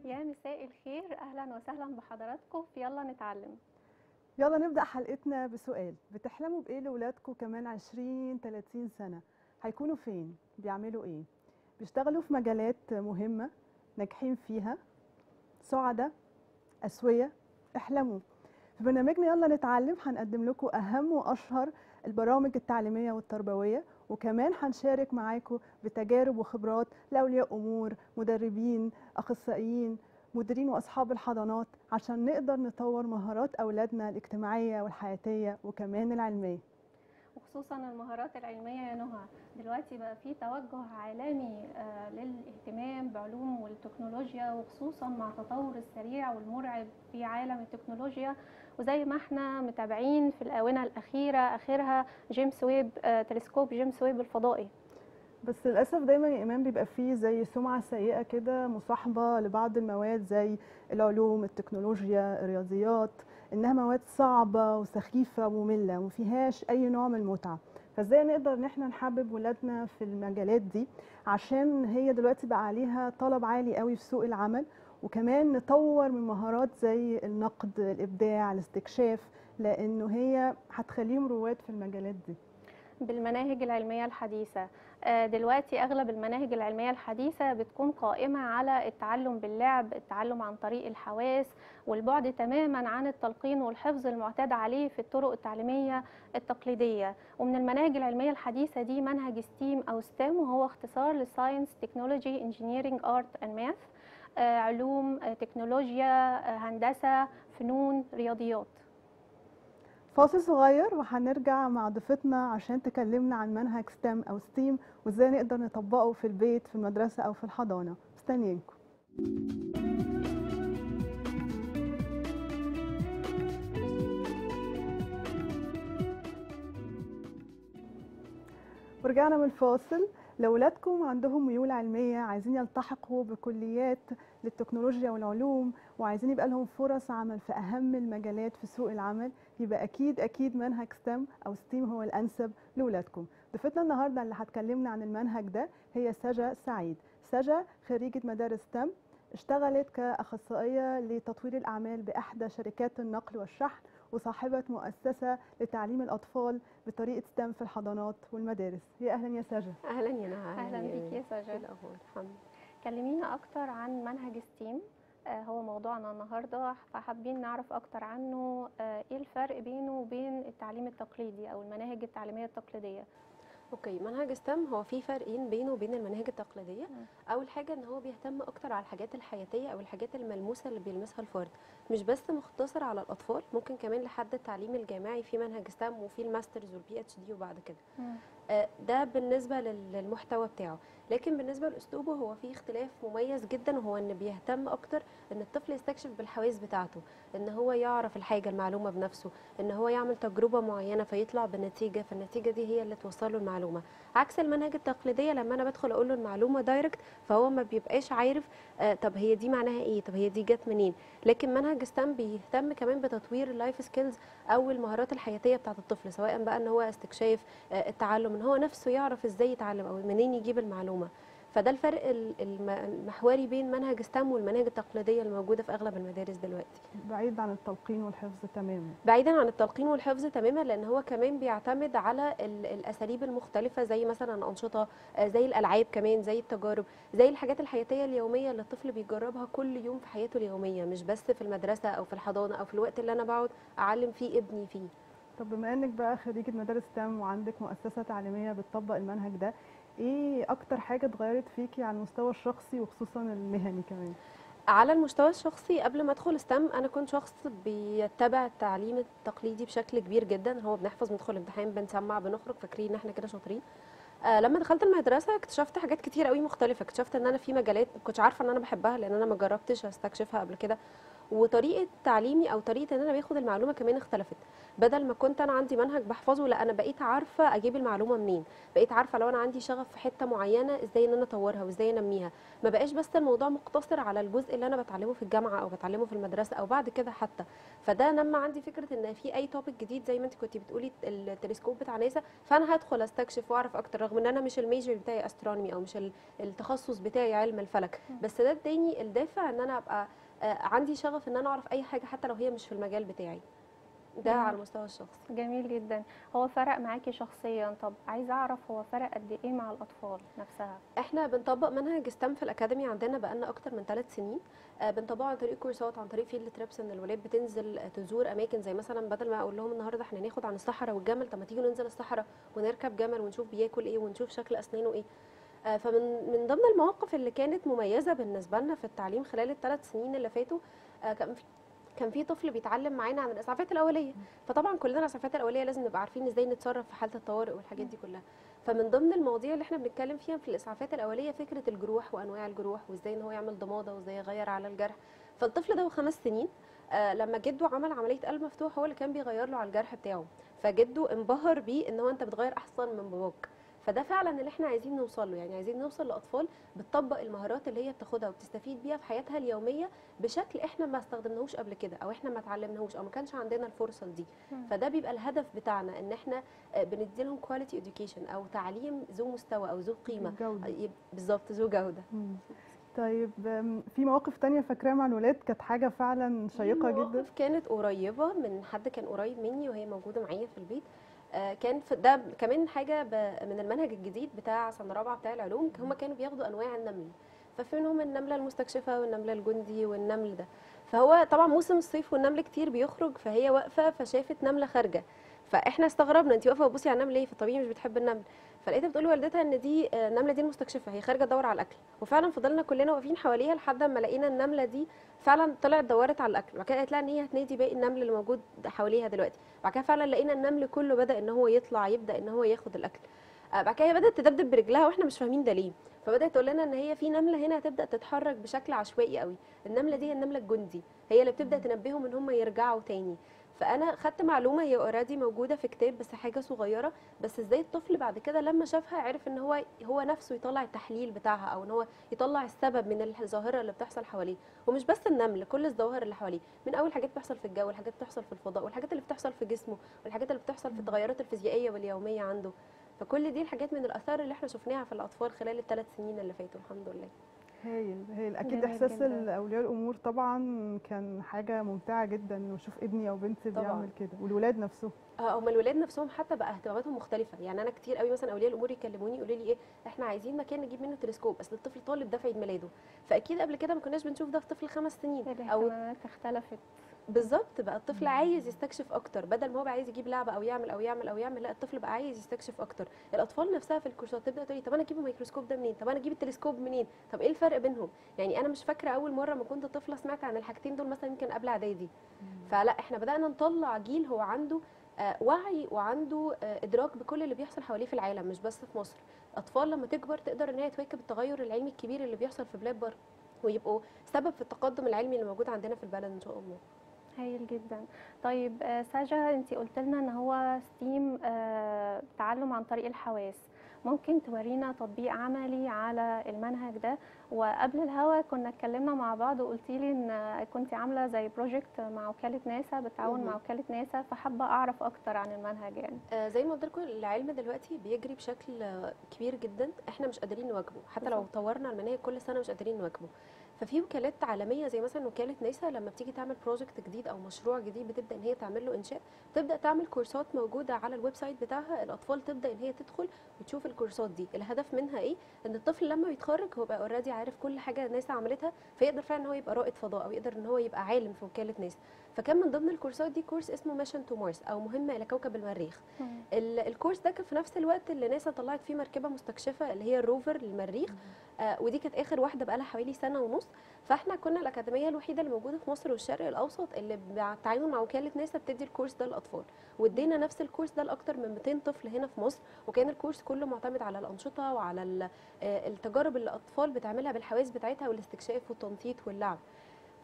يا مساء الخير اهلا وسهلا بحضراتكم في يلا نتعلم يلا نبدأ حلقتنا بسؤال بتحلموا بإيه لأولادكم كمان 20 30 سنة هيكونوا فين بيعملوا إيه بيشتغلوا في مجالات مهمة ناجحين فيها سعداء أسوية احلموا في برنامجنا يلا نتعلم هنقدم لكم أهم وأشهر البرامج التعليمية والتربوية وكمان هنشارك معاكم بتجارب وخبرات لأولياء أمور مدربين أخصائيين مديرين واصحاب الحضانات عشان نقدر نطور مهارات اولادنا الاجتماعيه والحياتيه وكمان العلميه وخصوصا المهارات العلميه يا نهى دلوقتي بقى في توجه عالمي آه، للاهتمام بعلوم والتكنولوجيا وخصوصا مع التطور السريع والمرعب في عالم التكنولوجيا وزي ما احنا متابعين في الاونه الاخيره اخرها جيمس ويب آه، تلسكوب جيمس ويب الفضائي بس للاسف دايما يا ايمان بيبقى فيه زي سمعه سيئه كده مصاحبه لبعض المواد زي العلوم التكنولوجيا الرياضيات انها مواد صعبه وسخيفه وممله وما فيهاش اي نوع من المتعه فازاي نقدر ان احنا نحبب ولادنا في المجالات دي عشان هي دلوقتي بقى عليها طلب عالي قوي في سوق العمل وكمان نطور من مهارات زي النقد الابداع الاستكشاف لانه هي هتخليهم رواد في المجالات دي بالمناهج العلمية الحديثة آه، دلوقتي أغلب المناهج العلمية الحديثة بتكون قائمة على التعلم باللعب التعلم عن طريق الحواس والبعد تماما عن التلقين والحفظ المعتاد عليه في الطرق التعليمية التقليدية ومن المناهج العلمية الحديثة دي منهج ستيم أو ستيم وهو اختصار لساينس تكنولوجي انجينيرينج ارت اند ماث علوم آه، تكنولوجيا آه، هندسة فنون رياضيات فاصل صغير وهنرجع مع ضيفتنا عشان تكلمنا عن منهج ستيم او ستيم وازاي نقدر نطبقه في البيت في المدرسه او في الحضانه مستنيينكم ورجعنا من الفاصل لو ولادكم عندهم ميول علميه عايزين يلتحقوا بكليات للتكنولوجيا والعلوم وعايزين يبقى لهم فرص عمل في اهم المجالات في سوق العمل يبقى اكيد اكيد منهج ستيم او ستيم هو الانسب لاولادكم ضيفتنا النهارده اللي هتكلمنا عن المنهج ده هي سجا سعيد سجا خريجه مدارس ستيم اشتغلت كاخصائيه لتطوير الاعمال باحدى شركات النقل والشحن وصاحبه مؤسسه لتعليم الاطفال بطريقه ستيم في الحضانات والمدارس يا اهلا يا سجا اهلا يا نهى أهلا بيك يا سجا. ايه الاخبار الحمد لله كلمينا أكتر عن منهج ستيم آه، هو موضوعنا النهارده فحابين نعرف أكتر عنه آه، إيه الفرق بينه وبين التعليم التقليدي أو المناهج التعليمية التقليدية اوكي منهج ستم هو في فرقين بينه وبين المناهج التقليديه مم. اول حاجه ان هو بيهتم اكتر على الحاجات الحياتيه او الحاجات الملموسه اللي بيلمسها الفرد مش بس مختصر على الاطفال ممكن كمان لحد التعليم الجامعي في منهج ستم وفي الماسترز والبي اتش دي وبعد كده آه، ده بالنسبه لل- للمحتوى بتاعه لكن بالنسبه لاسلوبه هو فيه اختلاف مميز جدا وهو ان بيهتم اكتر ان الطفل يستكشف بالحواس بتاعته ان هو يعرف الحاجه المعلومه بنفسه ان هو يعمل تجربه معينه فيطلع بنتيجه فالنتيجه دي هي اللي توصل له المعلومه عكس المنهج التقليديه لما انا بدخل اقول له المعلومه دايركت فهو ما بيبقاش عارف آه طب هي دي معناها ايه طب هي دي جت منين لكن منهج ستام بيهتم كمان بتطوير اللايف سكيلز او المهارات الحياتيه بتاعه الطفل سواء بقى ان هو استكشاف آه، التعلم ان هو نفسه يعرف ازاي يتعلم او منين يجيب المعلومه فده الفرق ال- الم- المحوري بين منهج ستام والمناهج التقليديه الموجوده في اغلب المدارس دلوقتي بعيد عن التلقين والحفظ تماما بعيدا عن التلقين والحفظ تماما لان هو كمان بيعتمد على ال- الاساليب المختلفه زي مثلا الانشطه آه، زي الالعاب كمان زي التجارب زي الحاجات الحياتيه اليوميه اللي الطفل بيجربها كل يوم في حياته اليوميه مش بس في المدرسه او في الحضانه او في الوقت اللي انا بقعد اعلم فيه ابني فيه طب بما انك بقى خريجه مدارس ستام وعندك مؤسسه تعليميه بتطبق المنهج ده ايه اكتر حاجه اتغيرت فيكي على المستوى الشخصي وخصوصا المهني كمان على المستوى الشخصي قبل ما ادخل ستام انا كنت شخص بيتبع التعليم التقليدي بشكل كبير جدا هو بنحفظ بندخل الامتحان بنسمع بنخرج فاكرين ان احنا كده شاطرين آه لما دخلت المدرسه اكتشفت حاجات كتير قوي مختلفه اكتشفت ان انا في مجالات ما كنتش عارفه ان انا بحبها لان انا ما جربتش استكشفها قبل كده وطريقه تعليمي او طريقه ان انا باخد المعلومه كمان اختلفت بدل ما كنت انا عندي منهج بحفظه لا انا بقيت عارفه اجيب المعلومه منين بقيت عارفه لو انا عندي شغف في حته معينه ازاي ان انا اطورها وازاي انميها ما بقاش بس الموضوع مقتصر على الجزء اللي انا بتعلمه في الجامعه او بتعلمه في المدرسه او بعد كده حتى فده نمى عندي فكره ان في اي توبيك جديد زي ما انت كنت بتقولي التلسكوب بتاع ناسا فانا هدخل استكشف واعرف اكتر رغم ان انا مش الميجر بتاعي استرونومي او مش ال- التخصص بتاعي علم الفلك بس ده اداني الدافع ان انا ابقى آه، عندي شغف ان انا اعرف اي حاجه حتى لو هي مش في المجال بتاعي ده جميل. على المستوى الشخصي جميل جدا هو فرق معاكي شخصيا طب عايزه اعرف هو فرق قد ايه مع الاطفال نفسها احنا بنطبق منهج ستام في الاكاديمي عندنا بقالنا اكتر من ثلاث سنين آه، بنطبقه عن طريق كورسات عن طريق فيلد تريبس ان الولاد بتنزل آه، تزور اماكن زي مثلا بدل ما اقول لهم النهارده احنا ناخد عن الصحراء والجمل طب ما تيجوا ننزل الصحراء ونركب جمل ونشوف بياكل ايه ونشوف شكل اسنانه ايه آه، فمن من ضمن المواقف اللي كانت مميزه بالنسبه لنا في التعليم خلال الثلاث سنين اللي فاتوا آه، كان في كان في طفل بيتعلم معانا عن الاسعافات الاوليه فطبعا كلنا الاسعافات الاوليه لازم نبقى عارفين ازاي نتصرف في حاله الطوارئ والحاجات دي كلها فمن ضمن المواضيع اللي احنا بنتكلم فيها في الاسعافات الاوليه فكره الجروح وانواع الجروح وازاي ان هو يعمل ضماده وازاي يغير على الجرح فالطفل ده هو خمس سنين آه لما جده عمل عمليه قلب مفتوح هو اللي كان بيغير له على الجرح بتاعه فجده انبهر بيه ان هو انت بتغير احسن من باباك فده فعلا اللي احنا عايزين نوصل له يعني عايزين نوصل لاطفال بتطبق المهارات اللي هي بتاخدها وبتستفيد بيها في حياتها اليوميه بشكل احنا ما استخدمناهوش قبل كده او احنا ما اتعلمناهوش او ما كانش عندنا الفرصه دي مم. فده بيبقى الهدف بتاعنا ان احنا آه، بنديلهم كواليتي اديوكيشن او تعليم ذو مستوى او ذو قيمه الجودة. آه، يب- بالظبط ذو جوده مم. طيب أم، في مواقف تانية فاكراها مع الولاد كانت حاجة فعلا شيقة في جدا مواقف كانت قريبه من حد كان قريب مني وهي موجوده معايا في البيت آه، كان في ده كمان حاجه ب- من المنهج الجديد بتاع سنه رابعه بتاع العلوم هم كانوا بياخدوا انواع النمل ففي منهم النمله المستكشفه والنمله الجندي والنمل ده فهو طبعا موسم الصيف والنمل كتير بيخرج فهي واقفه فشافت نمله خارجه فاحنا استغربنا انت واقفه بتبصي على النمل ليه فطبيعي مش بتحب النمل فلقيتها بتقول لوالدتها ان دي آه، النمله دي المستكشفه هي خارجه تدور على الاكل وفعلا فضلنا كلنا واقفين حواليها لحد ما لقينا النمله دي فعلا طلعت دورت على الاكل وبعد كده قالت لها ان هي هتنادي باقي النمل اللي موجود حواليها دلوقتي بعد كده فعلا لقينا النمل كله بدا ان هو يطلع يبدا ان هو ياخد الاكل آه، بعد كده هي بدات تدبدب برجلها واحنا مش فاهمين ده ليه فبدات تقول لنا ان هي في نمله هنا هتبدا تتحرك بشكل عشوائي قوي النمله دي هي النمله الجندي هي اللي بتبدا تنبههم ان هم يرجعوا تاني فانا خدت معلومه هي اوريدي موجوده في كتاب بس حاجه صغيره بس ازاي الطفل بعد كده لما شافها عرف ان هو هو نفسه يطلع التحليل بتاعها او ان هو يطلع السبب من الظاهره اللي بتحصل حواليه ومش بس النمل كل الظواهر اللي حواليه من اول حاجات بتحصل في الجو والحاجات بتحصل في الفضاء والحاجات اللي بتحصل في جسمه والحاجات اللي بتحصل في التغيرات الفيزيائيه واليوميه عنده فكل دي الحاجات من الاثار اللي احنا شفناها في الاطفال خلال الثلاث سنين اللي فاتوا الحمد لله هايل هايل اكيد جميل احساس جداً. اولياء الامور طبعا كان حاجه ممتعه جدا انه اشوف ابني او بنتي طبعاً. بيعمل كده والولاد نفسهم اه هم الولاد نفسهم حتى بقى اهتماماتهم مختلفه يعني انا كتير قوي مثلا اولياء الامور يكلموني يقولوا لي ايه احنا عايزين مكان نجيب منه تلسكوب اصل الطفل طالب ده في عيد ميلاده فاكيد قبل كده ما كناش بنشوف ده في طفل خمس سنين او الاهتمامات اختلفت بالظبط بقى الطفل عايز يستكشف اكتر بدل ما هو بقى عايز يجيب لعبه او يعمل او يعمل او يعمل لا الطفل بقى عايز يستكشف اكتر الاطفال نفسها في الكورسات تبدا تقول لي طب انا اجيب الميكروسكوب ده منين طب انا اجيب التلسكوب منين طب ايه الفرق بينهم يعني انا مش فاكره اول مره ما كنت طفله سمعت عن الحاجتين دول مثلا يمكن قبل اعدادي فلا احنا بدانا نطلع جيل هو عنده آه، وعي وعنده آه، ادراك بكل اللي بيحصل حواليه في العالم مش بس في مصر اطفال لما تكبر تقدر ان هي تواكب التغير العلمي الكبير اللي بيحصل في بلاد بره ويبقوا سبب في التقدم العلمي اللي موجود عندنا في البلد ان شاء الله هايل جدا طيب آه، ساجا انت قلت لنا ان هو ستيم آه، تعلم عن طريق الحواس ممكن تورينا تطبيق عملي على المنهج ده وقبل الهوا كنا اتكلمنا مع بعض وقلتي لي ان كنت عامله زي بروجكت مع وكاله ناسا بالتعاون مع مهم. وكاله ناسا فحابه اعرف اكتر عن المنهج يعني آه، زي ما قلت لكم العلم دلوقتي بيجري بشكل آه، كبير جدا احنا مش قادرين نواكبه حتى لو بالظبط. طورنا المناهج كل سنه مش قادرين نواكبه ففي وكالات عالميه زي مثلا وكاله ناسا لما بتيجي تعمل بروجكت جديد او مشروع جديد بتبدا ان هي تعمل له انشاء تبدا تعمل كورسات موجوده على الويب سايت بتاعها الاطفال تبدا ان هي تدخل وتشوف الكورسات دي الهدف منها ايه ان الطفل لما يتخرج هو بقى اوريدي عارف كل حاجه ناسا عملتها فيقدر فعلا ان هو يبقى رائد فضاء او يقدر ان هو يبقى عالم في وكاله ناسا فكان من ضمن الكورسات دي كورس اسمه ميشن تو مارس او مهمه الى كوكب المريخ ال- الكورس ده كان في نفس الوقت اللي ناسا طلعت فيه مركبه مستكشفه اللي هي الروفر للمريخ آه ودي كانت اخر واحده بقى لها حوالي سنه ونص فاحنا كنا الاكاديميه الوحيده اللي موجوده في مصر والشرق الاوسط اللي بالتعاون مع وكاله ناسا بتدي الكورس ده للاطفال وادينا نفس الكورس ده لاكتر من 200 طفل هنا في مصر وكان الكورس كله معتمد على الانشطه وعلى ال- آه، التجارب اللي الاطفال بتعملها بالحواس بتاعتها والاستكشاف والتنطيط واللعب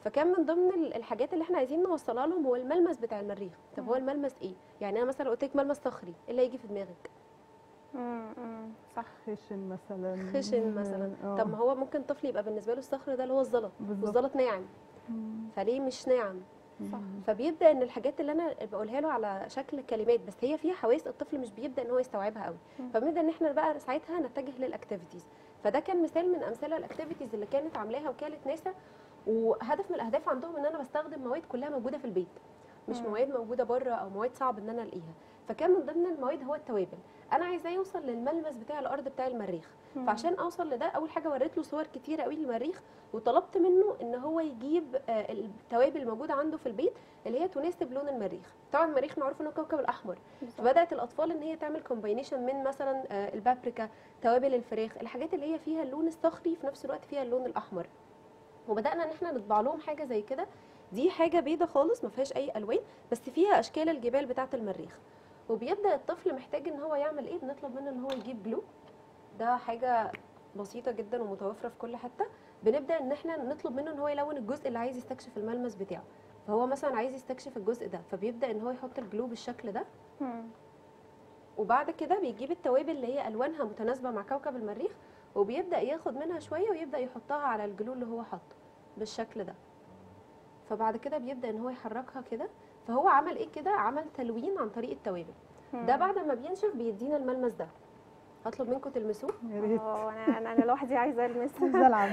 فكان من ضمن ال- الحاجات اللي احنا عايزين نوصلها لهم هو الملمس بتاع المريخ طب هو مم. الملمس ايه يعني انا مثلا قلت لك ملمس صخري ايه اللي هيجي في دماغك مم، مم، صح خشن مثلا خشن مثلا آه. طب ما هو ممكن طفل يبقى بالنسبه له الصخر ده اللي هو الزلط بالظبط. والزلط ناعم مم. فليه مش ناعم صح. فبيبدا ان الحاجات اللي انا بقولها له على شكل كلمات بس هي فيها حواس الطفل مش بيبدا ان هو يستوعبها قوي مم. فبنبدا ان احنا بقى ساعتها نتجه للاكتيفيتيز فده كان مثال من امثله الاكتيفيتيز اللي كانت عاملاها وكاله ناسا وهدف من الاهداف عندهم ان انا بستخدم مواد كلها موجوده في البيت مش مم. مواد موجوده بره او مواد صعب ان انا الاقيها فكان من ضمن المواد هو التوابل انا عايزاه يوصل للملمس بتاع الارض بتاع المريخ مم. فعشان اوصل لده اول حاجه وريت له صور كتيره قوي للمريخ وطلبت منه ان هو يجيب آه، التوابل الموجوده عنده في البيت اللي هي تناسب لون المريخ طبعا المريخ معروف انه كوكب الاحمر بالظبط. فبدات الاطفال ان هي تعمل كومباينيشن من مثلا آه، البابريكا توابل الفراخ الحاجات اللي هي فيها اللون الصخري في نفس الوقت فيها اللون الاحمر وبدانا ان احنا نطبع لهم حاجه زي كده دي حاجه بيضه خالص ما فيهاش اي الوان بس فيها اشكال الجبال بتاعه المريخ وبيبدا الطفل محتاج ان هو يعمل ايه بنطلب منه ان هو يجيب جلو ده حاجه بسيطه جدا ومتوفره في كل حته بنبدا ان احنا نطلب منه ان هو يلون الجزء اللي عايز يستكشف الملمس بتاعه فهو مثلا عايز يستكشف الجزء ده فبيبدا ان هو يحط الجلو بالشكل ده مم. وبعد كده بيجيب التوابل اللي هي الوانها متناسبه مع كوكب المريخ وبيبدا ياخد منها شويه ويبدا يحطها على الجلو اللي هو حاطه بالشكل ده فبعد كده بيبدا ان هو يحركها كده فهو عمل ايه كده عمل تلوين عن طريق التوابل مم. ده بعد ما بينشف بيدينا الملمس ده هطلب منكم تلمسوه يا ريت اه انا انا أنا لوحدي عايزه المس عايزه العب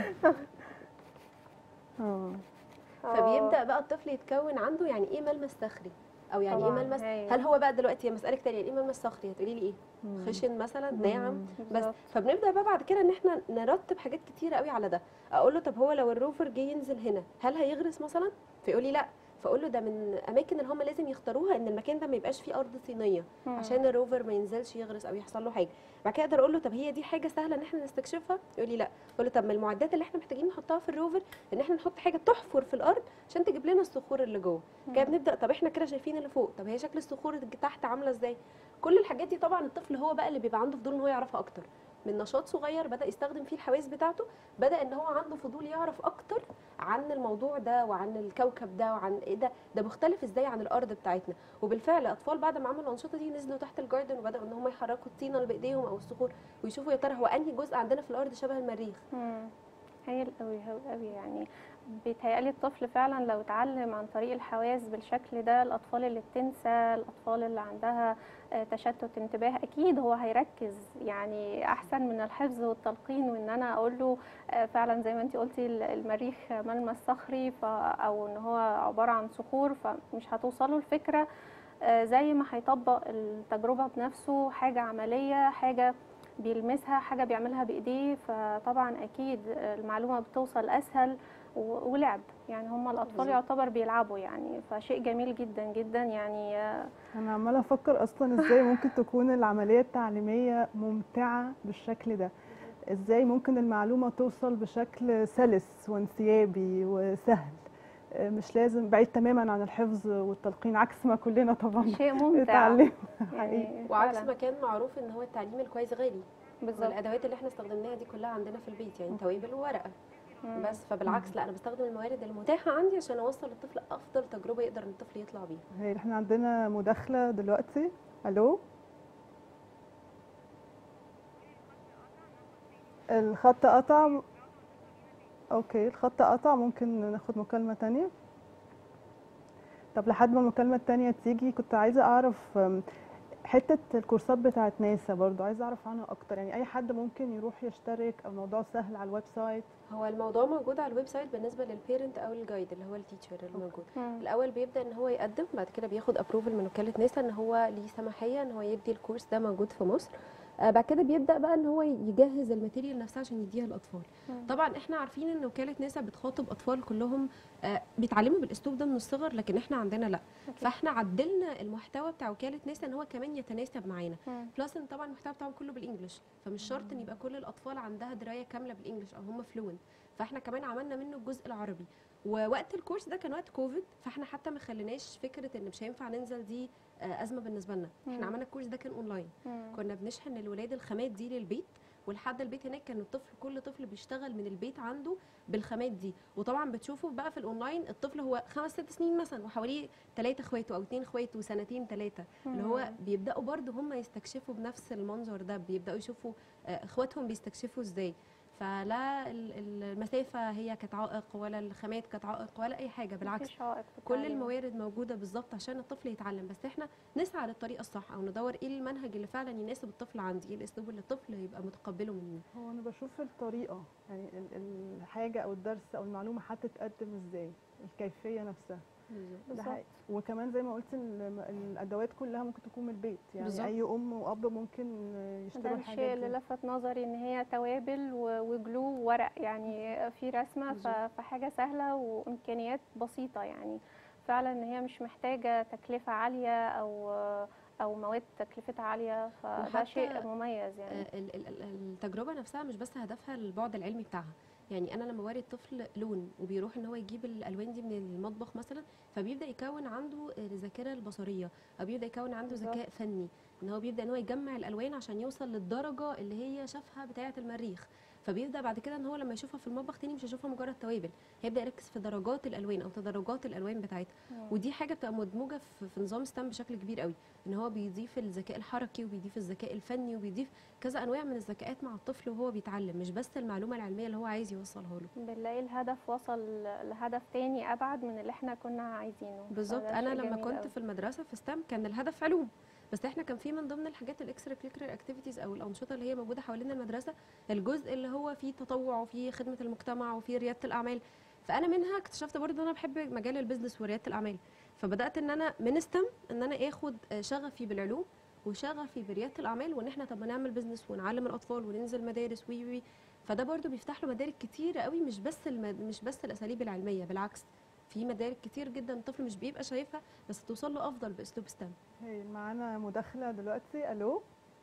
اه آه. فبيبدا بقى الطفل يتكون عنده يعني ايه ملمس صخري او يعني ايه طبعاً، ملمس هايل. هل هو بقى دلوقتي مسالك تانية يعني ايه ملمس صخري هتقولي لي ايه مم. خشن مثلا مم. ناعم بس بالظبط. فبنبدا بقى بعد كده ان احنا نرتب حاجات كتيره قوي على ده اقول له طب هو لو الروفر جه ينزل هنا هل هيغرس مثلا فيقول لي لا فاقول له ده من اماكن اللي هم لازم يختاروها ان المكان ده ما يبقاش فيه ارض طينيه مم. عشان الروفر ما ينزلش يغرس او يحصل له حاجه بعد كده اقدر اقول له طب هي دي حاجه سهله ان احنا نستكشفها يقول لي لا اقول له طب ما المعدات اللي احنا محتاجين نحطها في الروفر ان احنا نحط حاجه تحفر في الارض عشان تجيب لنا الصخور اللي جوه كده بنبدا طب احنا كده شايفين اللي فوق طب هي شكل الصخور اللي تحت عامله ازاي كل الحاجات دي طبعا الطفل هو بقى اللي بيبقى عنده فضول ان هو يعرفها اكتر من نشاط صغير بدا يستخدم فيه الحواس بتاعته بدا ان هو عنده فضول يعرف اكتر عن الموضوع ده وعن الكوكب ده وعن ايه ده ده مختلف ازاي عن الارض بتاعتنا وبالفعل اطفال بعد ما عملوا الانشطه دي نزلوا تحت الجاردن وبداوا ان هم يحركوا الطينه اللي بايديهم او الصخور ويشوفوا يا ترى هو انهي جزء عندنا في الارض شبه المريخ مم. هايل قوي قوي قوي يعني بيتهيألي الطفل فعلا لو اتعلم عن طريق الحواس بالشكل ده الأطفال اللي بتنسى الأطفال اللي عندها آه، تشتت انتباه أكيد هو هيركز يعني أحسن من الحفظ والتلقين وإن أنا أقول له آه، فعلا زي ما أنت قلتي ال- المريخ ملمس صخري ف أو إن هو عبارة عن صخور فمش هتوصله الفكرة آه، زي ما هيطبق التجربة بنفسه حاجة عملية حاجة بيلمسها حاجة بيعملها بإيديه فطبعا أكيد المعلومة بتوصل أسهل و- ولعب يعني هم الأطفال بالظبط. يعتبر بيلعبوا يعني فشيء جميل جدا جدا يعني آه، انا عماله افكر اصلا ازاي ممكن تكون العمليه التعليميه ممتعه بالشكل ده ازاي ممكن المعلومه توصل بشكل سلس وانسيابي وسهل آه، مش لازم بعيد تماما عن الحفظ والتلقين عكس ما كلنا طبعا شيء ممتع اتعلم يعني وعكس فعلاً. ما كان معروف ان هو التعليم الكويس غالي بالظبط والادوات اللي احنا استخدمناها دي كلها عندنا في البيت يعني توابل وورقه مم. بس فبالعكس لا انا بستخدم الموارد المتاحه عندي عشان اوصل للطفل افضل تجربه يقدر ان الطفل يطلع بيها هي احنا عندنا مداخله دلوقتي الو الخط قطع اوكي الخط قطع ممكن ناخد مكالمه تانية طب لحد ما المكالمه التانية تيجي كنت عايزه اعرف أم، حته الكورسات بتاعت ناسا برضو عايزه اعرف عنها اكتر يعني اي حد ممكن يروح يشترك او الموضوع سهل على الويب سايت هو الموضوع موجود على الويب سايت بالنسبه للبيرنت او الجايد اللي هو التيتشر الموجود مم. الاول بيبدا ان هو يقدم بعد كده بياخد ابروفل من وكاله ناسا ان هو ليه سماحيه ان هو يدي الكورس ده موجود في مصر آه بعد كده بيبدا بقى ان هو يجهز الماتيريال نفسها عشان يديها للاطفال مم. طبعا احنا عارفين ان وكاله ناسا بتخاطب اطفال كلهم آه بيتعلموا بالاسلوب ده من الصغر لكن احنا عندنا لا أكيد. فاحنا عدلنا المحتوى بتاع وكاله ناسا ان هو كمان يتناسب معانا مم. بلس ان طبعا المحتوى بتاعهم كله بالانجلش فمش شرط ان يبقى كل الاطفال عندها درايه كامله بالانجلش او هم فلوينت فاحنا كمان عملنا منه الجزء العربي ووقت الكورس ده كان وقت كوفيد فاحنا حتى ما خليناش فكره ان مش هينفع ننزل دي آه، ازمه بالنسبه لنا مم. احنا عملنا الكورس ده كان اونلاين مم. كنا بنشحن للولاد الخامات دي للبيت ولحد البيت هناك كان الطفل كل طفل بيشتغل من البيت عنده بالخامات دي وطبعا بتشوفوا بقى في الاونلاين الطفل هو خمس ست سنين مثلا وحواليه ثلاثه اخواته او اثنين اخواته وسنتين ثلاثه اللي هو مم. بيبداوا برضو هم يستكشفوا بنفس المنظر ده بيبداوا يشوفوا آه، اخواتهم بيستكشفوا ازاي فلا ال- ال- المسافه هي كانت عائق ولا الخامات كانت عائق ولا اي حاجه بالعكس مفيش عائق في كل التعليم. الموارد موجوده بالظبط عشان الطفل يتعلم بس احنا نسعى للطريقه الصح او ندور ايه المنهج اللي فعلا يناسب الطفل عندي ايه الاسلوب اللي الطفل يبقى متقبله مني هو انا بشوف الطريقه يعني ال- الحاجه او الدرس او المعلومه هتتقدم ازاي الكيفيه نفسها ده بالظبط حقيقي. وكمان زي ما قلت ال- الادوات كلها ممكن تكون من البيت يعني بالظبط. اي ام واب ممكن ده يشتروا الشيء الحاجات اللي دي لفت نظري ان هي توابل و- وجلو وورق يعني في رسمه ف- بالظبط. فحاجه سهله وامكانيات بسيطه يعني فعلا ان هي مش محتاجه تكلفه عاليه او او مواد تكلفتها عاليه فده وحتى شيء مميز يعني آه، ال- ال- ال- التجربه نفسها مش بس هدفها البعد العلمي بتاعها يعني انا لما بوري الطفل لون وبيروح ان هو يجيب الالوان دي من المطبخ مثلا فبيبدا يكون عنده آه، الذاكره البصريه او بيبدا يكون عنده بالظبط. ذكاء فني ان هو بيبدا ان هو يجمع الالوان عشان يوصل للدرجه اللي هي شافها بتاعه المريخ فبيبدا بعد كده ان هو لما يشوفها في المطبخ تاني مش هيشوفها مجرد توابل هيبدا يركز في درجات الالوان او تدرجات الالوان بتاعتها مم. ودي حاجه بتبقى مدموجه في في نظام ستام بشكل كبير قوي ان هو بيضيف الذكاء الحركي وبيضيف الذكاء الفني وبيضيف كذا انواع من الذكاءات مع الطفل وهو بيتعلم مش بس المعلومه العلميه اللي هو عايز يوصلها له بنلاقي الهدف وصل لهدف تاني ابعد من اللي احنا كنا عايزينه بالظبط فده انا شيء لما جميل كنت أوي. في المدرسه في ستام كان الهدف علوم بس احنا كان في من ضمن الحاجات الاكسترا كليكر اكتيفيتيز او الانشطه اللي هي موجوده حوالين المدرسه الجزء اللي هو فيه تطوع وفيه خدمه المجتمع وفيه رياده الاعمال فانا منها اكتشفت برضه ان انا بحب مجال البيزنس ورياده الاعمال فبدات ان انا من ستم ان انا اخد شغفي بالعلوم وشغفي برياده الاعمال وان احنا طب ما نعمل بيزنس ونعلم الاطفال وننزل مدارس وي وي فده برضو بيفتح له مدارك كتير قوي مش بس المد... مش بس الاساليب العلميه بالعكس في مدارك كتير جدا الطفل مش بيبقى شايفها بس توصل له افضل باسلوب ستام هي معانا مداخله دلوقتي الو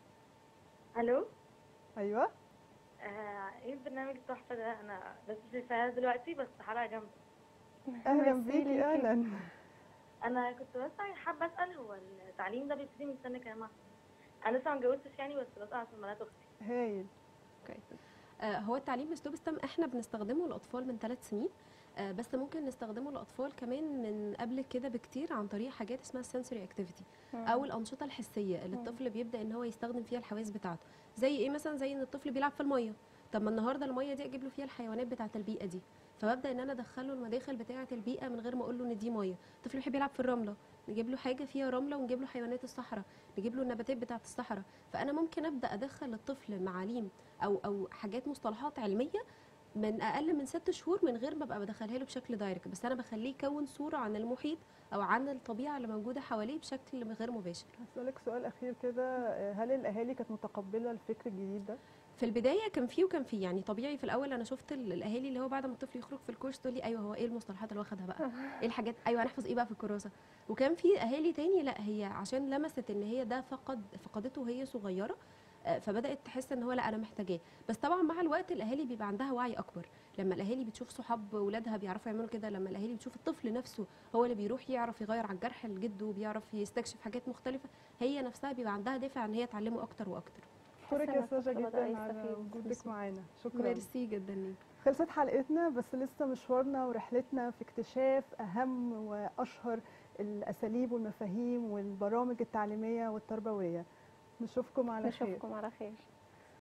الو ايوه آه ايه البرنامج التحفه ده انا بس شايفاها دلوقتي بس حلقه جامده اهلا ميرسي بيكي ليكي. اهلا انا كنت بس حابه اسال هو التعليم ده بيبتدي من سن كام انا لسه ما اتجوزتش يعني بس بسال عشان بنات اختي هايل آه، هو التعليم باسلوب ستام احنا بنستخدمه للاطفال من ثلاث سنين آه، بس ممكن نستخدمه للاطفال كمان من قبل كده بكتير عن طريق حاجات اسمها sensory اكتيفيتي او الانشطه الحسيه اللي مم. الطفل بيبدا ان هو يستخدم فيها الحواس بتاعته زي ايه مثلا زي ان الطفل بيلعب في الميه طب ما النهارده الميه دي اجيب له فيها الحيوانات بتاعه البيئه دي فببدا ان انا ادخله المداخل بتاعه البيئه من غير ما اقول له ان دي ميه الطفل بيحب يلعب في الرمله نجيب له حاجه فيها رمله ونجيب له حيوانات الصحراء نجيب له النباتات بتاعه الصحراء فانا ممكن ابدا ادخل الطفل معاليم او او حاجات مصطلحات علميه من اقل من ست شهور من غير ما ابقى بدخلها له بشكل دايركت بس انا بخليه يكون صوره عن المحيط او عن الطبيعه اللي موجوده حواليه بشكل غير مباشر هسألك سؤال أخير كده آه، هل الأهالي كانت متقبلة الفكر الجديد ده؟ في البدايه كان فيه وكان فيه يعني طبيعي في الاول انا شفت ال- الاهالي اللي هو بعد ما الطفل يخرج في الكورس تقول لي ايوه هو ايه المصطلحات اللي واخدها بقى ايه الحاجات ايوه هنحفظ ايه بقى في الكراسه وكان في اهالي تاني لا هي عشان لمست ان هي ده فقد فقدته وهي صغيره آه، فبدات تحس ان هو لا انا محتاجاه بس طبعا مع الوقت الاهالي بيبقى عندها وعي اكبر لما الاهالي بتشوف صحاب اولادها بيعرفوا يعملوا كده لما الاهالي بتشوف الطفل نفسه هو اللي بيروح يعرف يغير على الجرح لجده وبيعرف يستكشف حاجات مختلفه هي نفسها بيبقى عندها دافع ان هي تعلمه اكتر واكتر أشكرك إن يا ساجة الطفل بدأ جدا على يستفيد. وجودك ميرسي. معانا شكرا ميرسي جدا ليك خلصت حلقتنا بس لسه مشوارنا ورحلتنا في اكتشاف أهم وأشهر الأساليب والمفاهيم والبرامج التعليمية والتربوية نشوفكم على خير نشوفكم على خير